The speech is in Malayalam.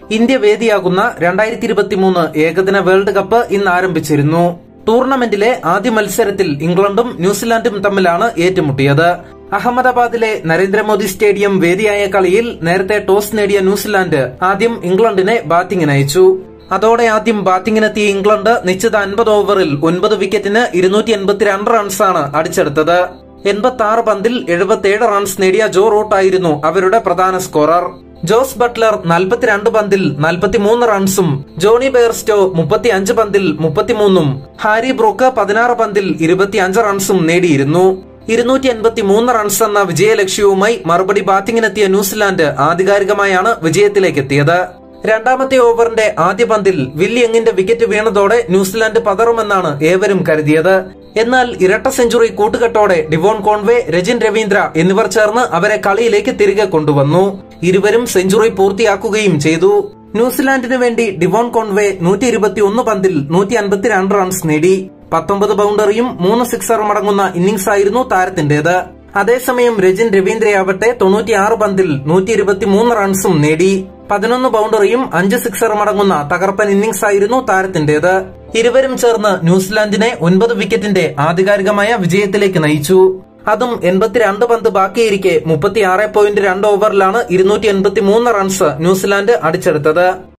ഇന്ത്യ വേദിയാകുന്ന രണ്ടായിരത്തി ഇരുപത്തിമൂന്ന് ഏകദിന വേൾഡ് കപ്പ് ഇന്ന് ആരംഭിച്ചിരുന്നു ടൂർണമെന്റിലെ ആദ്യ മത്സരത്തിൽ ഇംഗ്ലണ്ടും ന്യൂസിലാൻഡും തമ്മിലാണ് ഏറ്റുമുട്ടിയത് അഹമ്മദാബാദിലെ നരേന്ദ്രമോദി സ്റ്റേഡിയം വേദിയായ കളിയിൽ നേരത്തെ ടോസ് നേടിയ ന്യൂസിലാൻഡ് ആദ്യം ഇംഗ്ലണ്ടിനെ ബാറ്റിംഗിനയച്ചു അതോടെ ആദ്യം ബാറ്റിംഗിനെത്തിയ ഇംഗ്ലണ്ട് നിശ്ചിത അൻപത് ഓവറിൽ ഒൻപത് വിക്കറ്റിന് ഇരുന്നൂറ്റി എൺപത്തിരണ്ട് റൺസാണ് അടിച്ചെടുത്തത് എൺപത്തി ആറ് പന്തിൽ എഴുപത്തിയേഴ് റൺസ് നേടിയ ജോ റൂട്ടായിരുന്നു അവരുടെ പ്രധാന സ്കോറർ ജോസ് ബട്ട്ലർ നാൽപ്പത്തിരണ്ട് പന്തിൽ നാൽപ്പത്തിമൂന്ന് റൺസും ജോണി ബെയർസ്റ്റോ മുപ്പത്തിയഞ്ച് പന്തിൽ മുപ്പത്തിമൂന്നും ഹാരി ബ്രൂക്ക് പതിനാറ് പന്തിൽ ഇരുപത്തിയഞ്ച് റൺസും നേടിയിരുന്നു ഇരുന്നൂറ്റി എൺപത്തി മൂന്ന് റൺസ് എന്ന വിജയലക്ഷ്യവുമായി മറുപടി ബാറ്റിംഗിനെത്തിയ ന്യൂസിലാൻഡ് ആധികാരികമായാണ് വിജയത്തിലേക്കെത്തിയത് രണ്ടാമത്തെ ഓവറിന്റെ ആദ്യ പന്തിൽ വില്യങ്ങിന്റെ വിക്കറ്റ് വീണതോടെ ന്യൂസിലാൻഡ് പതറുമെന്നാണ് ഏവരും കരുതിയത് എന്നാൽ ഇരട്ട സെഞ്ചുറി കൂട്ടുകെട്ടോടെ ഡിവോൺ കോൺവേ രജിൻ രവീന്ദ്ര എന്നിവർ ചേർന്ന് അവരെ കളിയിലേക്ക് തിരികെ കൊണ്ടുവന്നു ഇരുവരും സെഞ്ചുറി പൂർത്തിയാക്കുകയും ചെയ്തു ന്യൂസിലാൻഡിന് വേണ്ടി ഡിവോൺ കോൺവേ നൂറ്റി ഇരുപത്തിയൊന്ന് പന്തിൽ നൂറ്റി അൻപത്തിരണ്ട് റൺസ് നേടി പത്തൊമ്പത് ബൗണ്ടറിയും മൂന്ന് സിക്സറും അടങ്ങുന്ന ഇന്നിംഗ്സ് ആയിരുന്നു താരത്തിന്റേത് അതേസമയം രജിൻ രവീന്ദ്രയാവട്ടെ തൊണ്ണൂറ്റിയാറ് പന്തിൽ നൂറ്റി ഇരുപത്തിമൂന്ന് റൺസും നേടി പതിനൊന്ന് ബൗണ്ടറിയും അഞ്ച് സിക്സറും അടങ്ങുന്ന തകർപ്പൻ ഇന്നിംഗ്സ് ആയിരുന്നു താരത്തിന്റേത് ഇരുവരും ചേർന്ന് ന്യൂസിലാൻഡിനെ ഒൻപത് വിക്കറ്റിന്റെ ആധികാരികമായ വിജയത്തിലേക്ക് നയിച്ചു അതും എൺപത്തിരണ്ട് പന്ത് ബാക്കിയിരിക്കെ മുപ്പത്തിയാറ് പോയിന്റ് രണ്ട് ഓവറിലാണ് ഇരുന്നൂറ്റി എൺപത്തി മൂന്ന് റൺസ് ന്യൂസിലാൻഡ് അടിച്ചെടുത്തത്